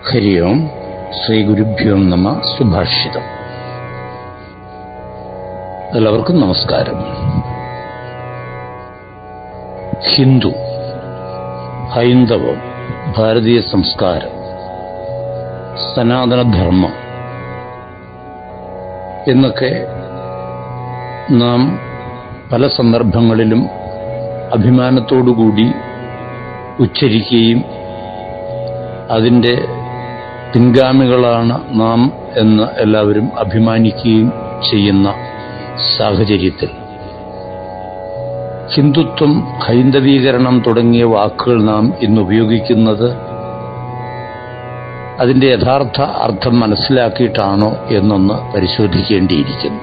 ഹരി ഓം ശ്രീ ഗുരുഭ്യോ നമ സുഭാഷിതം എല്ലാവർക്കും നമസ്കാരം ഹിന്ദു ഹൈന്ദവം ഭാരതീയ സംസ്കാരം സനാതനധർമ്മം എന്നൊക്കെ നാം പല സന്ദർഭങ്ങളിലും അഭിമാനത്തോടുകൂടി ഉച്ചരിക്കുകയും അതിൻ്റെ പിൻഗാമികളാണ് നാം എന്ന് എല്ലാവരും അഭിമാനിക്കുകയും ചെയ്യുന്ന സാഹചര്യത്തിൽ ഹിന്ദുത്വം ഹൈന്ദവീകരണം തുടങ്ങിയ വാക്കുകൾ നാം ഇന്ന് ഉപയോഗിക്കുന്നത് അതിൻ്റെ യഥാർത്ഥ അർത്ഥം മനസ്സിലാക്കിയിട്ടാണോ എന്നൊന്ന് പരിശോധിക്കേണ്ടിയിരിക്കുന്നു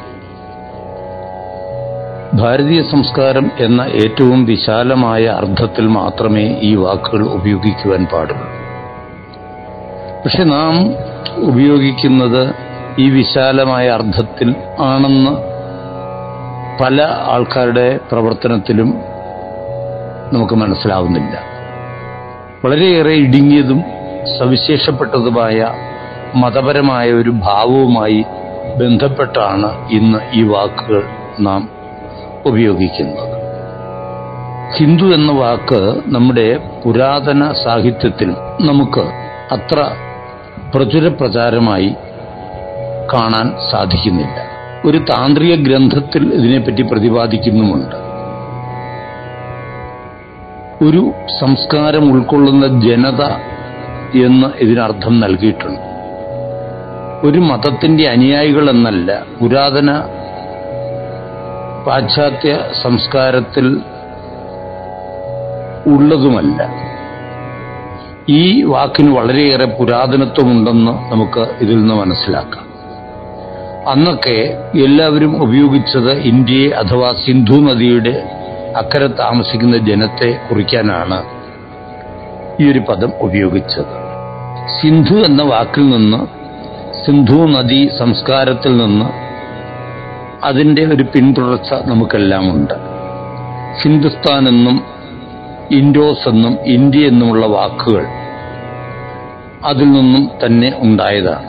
ഭാരതീയ സംസ്കാരം എന്ന ഏറ്റവും വിശാലമായ അർത്ഥത്തിൽ മാത്രമേ ഈ വാക്കുകൾ ഉപയോഗിക്കുവാൻ പാടുള്ളൂ പക്ഷെ നാം ഉപയോഗിക്കുന്നത് ഈ വിശാലമായ അർത്ഥത്തിൽ ആണെന്ന് പല ആൾക്കാരുടെ പ്രവർത്തനത്തിലും നമുക്ക് മനസ്സിലാവുന്നില്ല വളരെയേറെ ഇടുങ്ങിയതും സവിശേഷപ്പെട്ടതുമായ മതപരമായ ഒരു ഭാവവുമായി ബന്ധപ്പെട്ടാണ് ഇന്ന് ഈ വാക്കുകൾ നാം ഉപയോഗിക്കുന്നത് ഹിന്ദു എന്ന വാക്ക് നമ്മുടെ പുരാതന സാഹിത്യത്തിൽ നമുക്ക് അത്ര പ്രചുര പ്രചാരമായി കാണാൻ സാധിക്കുന്നില്ല ഒരു താന്ത്രിക ഗ്രന്ഥത്തിൽ ഇതിനെപ്പറ്റി പ്രതിപാദിക്കുന്നുമുണ്ട് ഒരു സംസ്കാരം ഉൾക്കൊള്ളുന്ന ജനത എന്ന് ഇതിനർത്ഥം നൽകിയിട്ടുണ്ട് ഒരു മതത്തിന്റെ അനുയായികൾ എന്നല്ല പുരാതന പാശ്ചാത്യ സംസ്കാരത്തിൽ ഉള്ളതുമല്ല ഈ വാക്കിന് വളരെയേറെ പുരാതനത്വമുണ്ടെന്ന് നമുക്ക് ഇതിൽ നിന്ന് മനസ്സിലാക്കാം അന്നൊക്കെ എല്ലാവരും ഉപയോഗിച്ചത് ഇന്ത്യയെ അഥവാ സിന്ധു നദിയുടെ അക്കരെ താമസിക്കുന്ന ജനത്തെ കുറിക്കാനാണ് ഈ ഒരു പദം ഉപയോഗിച്ചത് സിന്ധു എന്ന വാക്കിൽ നിന്ന് സിന്ധു നദി സംസ്കാരത്തിൽ നിന്ന് അതിൻ്റെ ഒരു പിന്തുടർച്ച നമുക്കെല്ലാം ഉണ്ട് ഹിന്ദുസ്ഥാൻ എന്നും ഇൻഡോസ് എന്നും ഇന്ത്യ എന്നുമുള്ള വാക്കുകൾ അതിൽ നിന്നും തന്നെ ഉണ്ടായതാണ്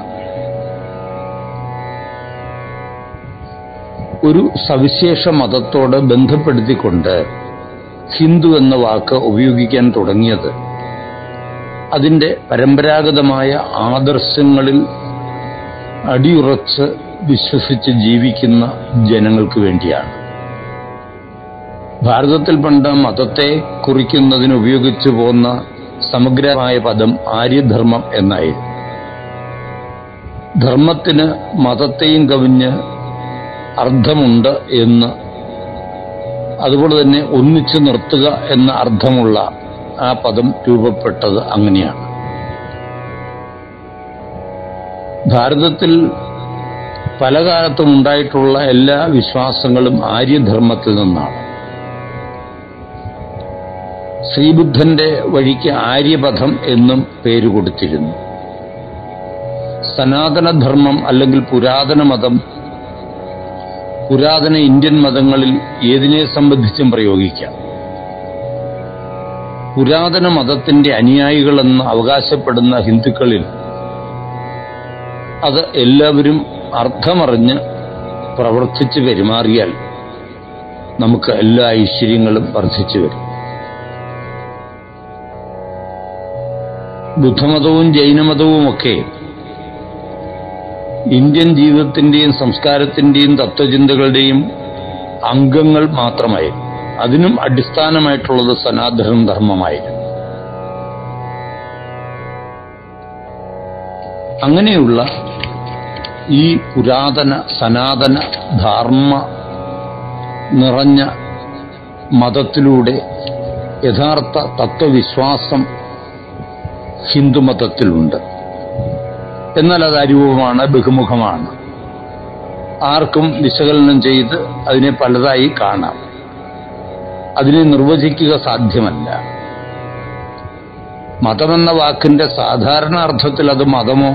ഒരു സവിശേഷ മതത്തോട് ബന്ധപ്പെടുത്തിക്കൊണ്ട് ഹിന്ദു എന്ന വാക്ക് ഉപയോഗിക്കാൻ തുടങ്ങിയത് അതിൻ്റെ പരമ്പരാഗതമായ ആദർശങ്ങളിൽ അടിയുറച്ച് വിശ്വസിച്ച് ജീവിക്കുന്ന ജനങ്ങൾക്ക് വേണ്ടിയാണ് ഭാരതത്തിൽ പണ്ട് മതത്തെ കുറിക്കുന്നതിന് ഉപയോഗിച്ചു പോന്ന സമഗ്രമായ പദം ആര്യധർമ്മം എന്നായിരുന്നു ധർമ്മത്തിന് മതത്തെയും കവിഞ്ഞ് അർത്ഥമുണ്ട് എന്ന് അതുപോലെ തന്നെ ഒന്നിച്ചു നിർത്തുക എന്ന അർത്ഥമുള്ള ആ പദം രൂപപ്പെട്ടത് അങ്ങനെയാണ് ഭാരതത്തിൽ പല കാലത്തും ഉണ്ടായിട്ടുള്ള എല്ലാ വിശ്വാസങ്ങളും ആര്യധർമ്മത്തിൽ നിന്നാണ് ശ്രീബുദ്ധന്റെ വഴിക്ക് ആര്യപഥം എന്നും പേര് കൊടുത്തിരുന്നു സനാതനധർമ്മം അല്ലെങ്കിൽ പുരാതന മതം പുരാതന ഇന്ത്യൻ മതങ്ങളിൽ ഏതിനെ സംബന്ധിച്ചും പ്രയോഗിക്കാം പുരാതന മതത്തിന്റെ അനുയായികളെന്ന് അവകാശപ്പെടുന്ന ഹിന്ദുക്കളിൽ അത് എല്ലാവരും അർത്ഥമറിഞ്ഞ് പ്രവർത്തിച്ച് പെരുമാറിയാൽ നമുക്ക് എല്ലാ ഐശ്വര്യങ്ങളും വർദ്ധിച്ചു വരും ബുദ്ധമതവും ജൈനമതവുമൊക്കെ ഇന്ത്യൻ ജീവിതത്തിന്റെയും സംസ്കാരത്തിന്റെയും തത്വചിന്തകളുടെയും അംഗങ്ങൾ മാത്രമായിരുന്നു അതിനും അടിസ്ഥാനമായിട്ടുള്ളത് സനാതന ധർമ്മമായിരുന്നു അങ്ങനെയുള്ള ഈ പുരാതന സനാതന ധർമ്മ നിറഞ്ഞ മതത്തിലൂടെ യഥാർത്ഥ തത്വവിശ്വാസം ഹിന്ദുമതത്തിലുണ്ട് എന്നാൽ അത് അരൂപമാണ് ബഹുമുഖമാണ് ആർക്കും വിശകലനം ചെയ്ത് അതിനെ പലതായി കാണാം അതിനെ നിർവചിക്കുക സാധ്യമല്ല മതമെന്ന വാക്കിന്റെ സാധാരണ അർത്ഥത്തിൽ അത് മതമോ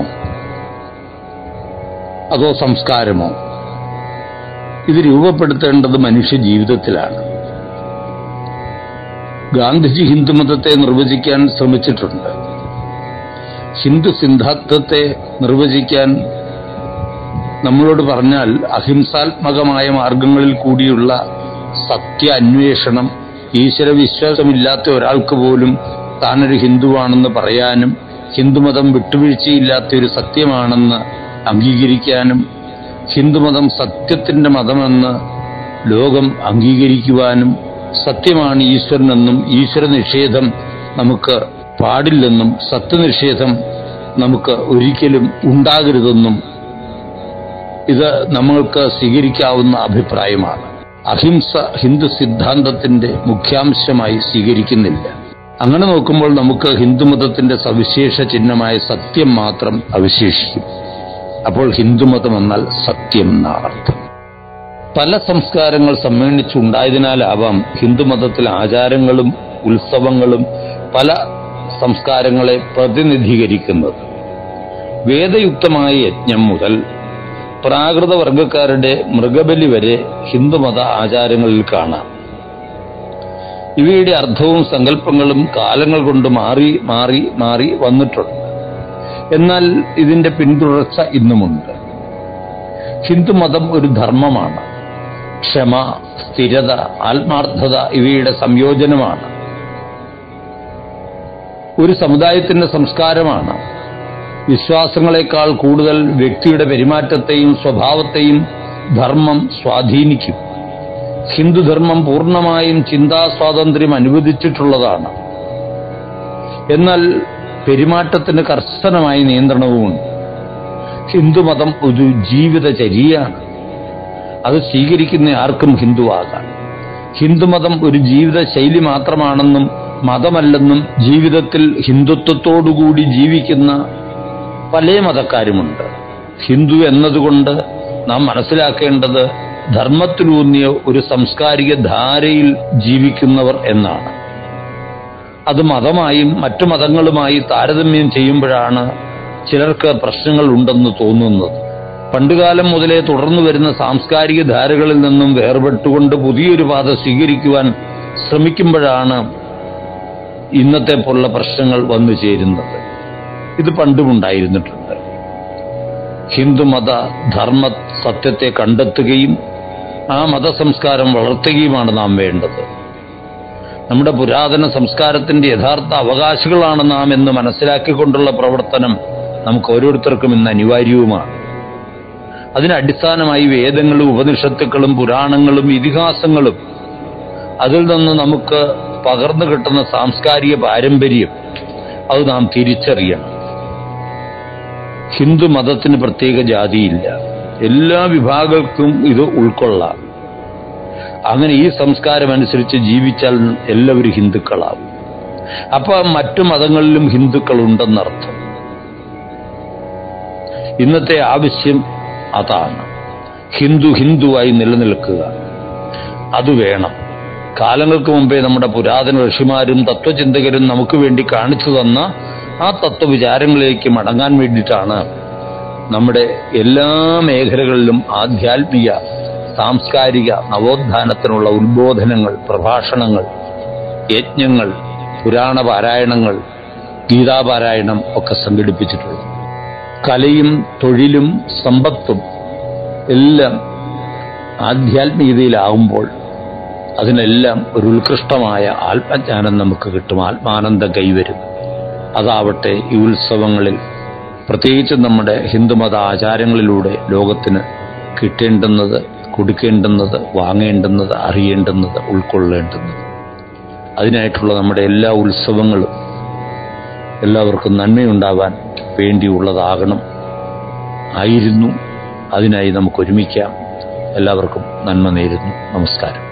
അതോ സംസ്കാരമോ ഇത് രൂപപ്പെടുത്തേണ്ടത് മനുഷ്യ ജീവിതത്തിലാണ് ഗാന്ധിജി ഹിന്ദുമതത്തെ നിർവചിക്കാൻ ശ്രമിച്ചിട്ടുണ്ട് ഹിന്ദു സിദ്ധാന്തത്തെ നിർവചിക്കാൻ നമ്മളോട് പറഞ്ഞാൽ അഹിംസാത്മകമായ മാർഗങ്ങളിൽ കൂടിയുള്ള സത്യ അന്വേഷണം ഈശ്വരവിശ്വാസമില്ലാത്ത ഒരാൾക്ക് പോലും താനൊരു ഹിന്ദുവാണെന്ന് പറയാനും ഹിന്ദുമതം വിട്ടുവീഴ്ചയില്ലാത്ത ഒരു സത്യമാണെന്ന് അംഗീകരിക്കാനും ഹിന്ദുമതം സത്യത്തിന്റെ മതമെന്ന് ലോകം അംഗീകരിക്കുവാനും സത്യമാണ് ഈശ്വരനെന്നും ഈശ്വര നിഷേധം നമുക്ക് പാടില്ലെന്നും സത്യനിഷേധം നമുക്ക് ഒരിക്കലും ഉണ്ടാകരുതെന്നും ഇത് നമ്മൾക്ക് സ്വീകരിക്കാവുന്ന അഭിപ്രായമാണ് അഹിംസ ഹിന്ദു സിദ്ധാന്തത്തിന്റെ മുഖ്യാംശമായി സ്വീകരിക്കുന്നില്ല അങ്ങനെ നോക്കുമ്പോൾ നമുക്ക് ഹിന്ദുമതത്തിന്റെ സവിശേഷ ചിഹ്നമായ സത്യം മാത്രം അവശേഷിക്കും അപ്പോൾ ഹിന്ദുമതം എന്നാൽ സത്യം എന്നാണ് അർത്ഥം പല സംസ്കാരങ്ങൾ സമ്മേളിച്ചുണ്ടായതിനാലാവാം ഹിന്ദുമതത്തിലെ ആചാരങ്ങളും ഉത്സവങ്ങളും പല സംസ്കാരങ്ങളെ പ്രതിനിധീകരിക്കുന്നത് വേദയുക്തമായ യജ്ഞം മുതൽ പ്രാകൃത വർഗക്കാരുടെ മൃഗബലി വരെ ഹിന്ദുമത ആചാരങ്ങളിൽ കാണാം ഇവയുടെ അർത്ഥവും സങ്കല്പങ്ങളും കാലങ്ങൾ കൊണ്ട് മാറി മാറി മാറി വന്നിട്ടുണ്ട് എന്നാൽ ഇതിന്റെ പിന്തുടർച്ച ഇന്നുമുണ്ട് ഹിന്ദുമതം ഒരു ധർമ്മമാണ് ക്ഷമ സ്ഥിരത ആത്മാർത്ഥത ഇവയുടെ സംയോജനമാണ് ഒരു സമുദായത്തിന്റെ സംസ്കാരമാണ് വിശ്വാസങ്ങളെക്കാൾ കൂടുതൽ വ്യക്തിയുടെ പെരുമാറ്റത്തെയും സ്വഭാവത്തെയും ധർമ്മം സ്വാധീനിക്കും ഹിന്ദുധർമ്മം പൂർണ്ണമായും ചിന്താ സ്വാതന്ത്ര്യം അനുവദിച്ചിട്ടുള്ളതാണ് എന്നാൽ പെരുമാറ്റത്തിന് കർശനമായ നിയന്ത്രണവുമുണ്ട് ഹിന്ദുമതം ഒരു ജീവിതചര്യയാണ് അത് സ്വീകരിക്കുന്ന ആർക്കും ഹിന്ദുവാകാം ഹിന്ദുമതം ഒരു ജീവിത ശൈലി മാത്രമാണെന്നും മതമല്ലെന്നും ജീവിതത്തിൽ ഹിന്ദുത്വത്തോടുകൂടി ജീവിക്കുന്ന പല മതക്കാരുമുണ്ട് ഹിന്ദു എന്നതുകൊണ്ട് നാം മനസ്സിലാക്കേണ്ടത് ധർമ്മത്തിലൂന്നിയ ഒരു സാംസ്കാരിക ധാരയിൽ ജീവിക്കുന്നവർ എന്നാണ് അത് മതമായും മറ്റു മതങ്ങളുമായി താരതമ്യം ചെയ്യുമ്പോഴാണ് ചിലർക്ക് പ്രശ്നങ്ങൾ ഉണ്ടെന്ന് തോന്നുന്നത് പണ്ടുകാലം മുതലേ തുടർന്നു വരുന്ന സാംസ്കാരിക ധാരകളിൽ നിന്നും വേർപെട്ടുകൊണ്ട് പുതിയൊരു പാത സ്വീകരിക്കുവാൻ ശ്രമിക്കുമ്പോഴാണ് ഇന്നത്തെ പോലുള്ള പ്രശ്നങ്ങൾ വന്നു ചേരുന്നത് ഇത് പണ്ടുമുണ്ടായിരുന്നിട്ടുണ്ട് ഹിന്ദുമത ധർമ്മ സത്യത്തെ കണ്ടെത്തുകയും ആ മതസംസ്കാരം വളർത്തുകയുമാണ് നാം വേണ്ടത് നമ്മുടെ പുരാതന സംസ്കാരത്തിന്റെ യഥാർത്ഥ അവകാശികളാണ് നാം എന്ന് മനസ്സിലാക്കിക്കൊണ്ടുള്ള പ്രവർത്തനം നമുക്ക് ഓരോരുത്തർക്കും ഇന്ന് അനിവാര്യവുമാണ് അതിന് അടിസ്ഥാനമായി വേദങ്ങളും ഉപനിഷത്തുക്കളും പുരാണങ്ങളും ഇതിഹാസങ്ങളും അതിൽ നിന്ന് നമുക്ക് പകർന്നു കിട്ടുന്ന സാംസ്കാരിക പാരമ്പര്യം അത് നാം തിരിച്ചറിയണം ഹിന്ദു മതത്തിന് പ്രത്യേക ജാതിയില്ല എല്ലാ വിഭാഗങ്ങൾക്കും ഇത് ഉൾക്കൊള്ളാം അങ്ങനെ ഈ സംസ്കാരം അനുസരിച്ച് ജീവിച്ചാൽ എല്ലാവരും ഹിന്ദുക്കളാവും അപ്പൊ മറ്റു മതങ്ങളിലും ഹിന്ദുക്കൾ ഉണ്ടെന്നർത്ഥം ഇന്നത്തെ ആവശ്യം അതാണ് ഹിന്ദു ഹിന്ദുവായി നിലനിൽക്കുക അത് വേണം കാലങ്ങൾക്ക് മുമ്പേ നമ്മുടെ പുരാതന ഋഷിമാരും തത്വചിന്തകരും നമുക്ക് വേണ്ടി കാണിച്ചു തന്ന ആ തത്വവിചാരങ്ങളിലേക്ക് മടങ്ങാൻ വേണ്ടിയിട്ടാണ് നമ്മുടെ എല്ലാ മേഖലകളിലും ആധ്യാത്മിക സാംസ്കാരിക നവോത്ഥാനത്തിനുള്ള ഉത്ബോധനങ്ങൾ പ്രഭാഷണങ്ങൾ യജ്ഞങ്ങൾ പുരാണ പാരായണങ്ങൾ ഗീതാപാരായണം ഒക്കെ സംഘടിപ്പിച്ചിട്ടുള്ളത് കലയും തൊഴിലും സമ്പത്തും എല്ലാം ആധ്യാത്മികതയിലാവുമ്പോൾ അതിനെല്ലാം ഒരു ഉത്കൃഷ്ടമായ ആത്മജ്ഞാനം നമുക്ക് കിട്ടും ആത്മാനന്ദം കൈവരും അതാവട്ടെ ഈ ഉത്സവങ്ങളിൽ പ്രത്യേകിച്ച് നമ്മുടെ ഹിന്ദുമത ആചാരങ്ങളിലൂടെ ലോകത്തിന് കിട്ടേണ്ടുന്നത് കൊടുക്കേണ്ടുന്നത് വാങ്ങേണ്ടുന്നത് അറിയേണ്ടുന്നത് ഉൾക്കൊള്ളേണ്ടുന്നത് അതിനായിട്ടുള്ള നമ്മുടെ എല്ലാ ഉത്സവങ്ങളും എല്ലാവർക്കും നന്മയുണ്ടാവാൻ വേണ്ടിയുള്ളതാകണം ആയിരുന്നു അതിനായി നമുക്ക് ഒരുമിക്കാം എല്ലാവർക്കും നന്മ നേരുന്നു നമസ്കാരം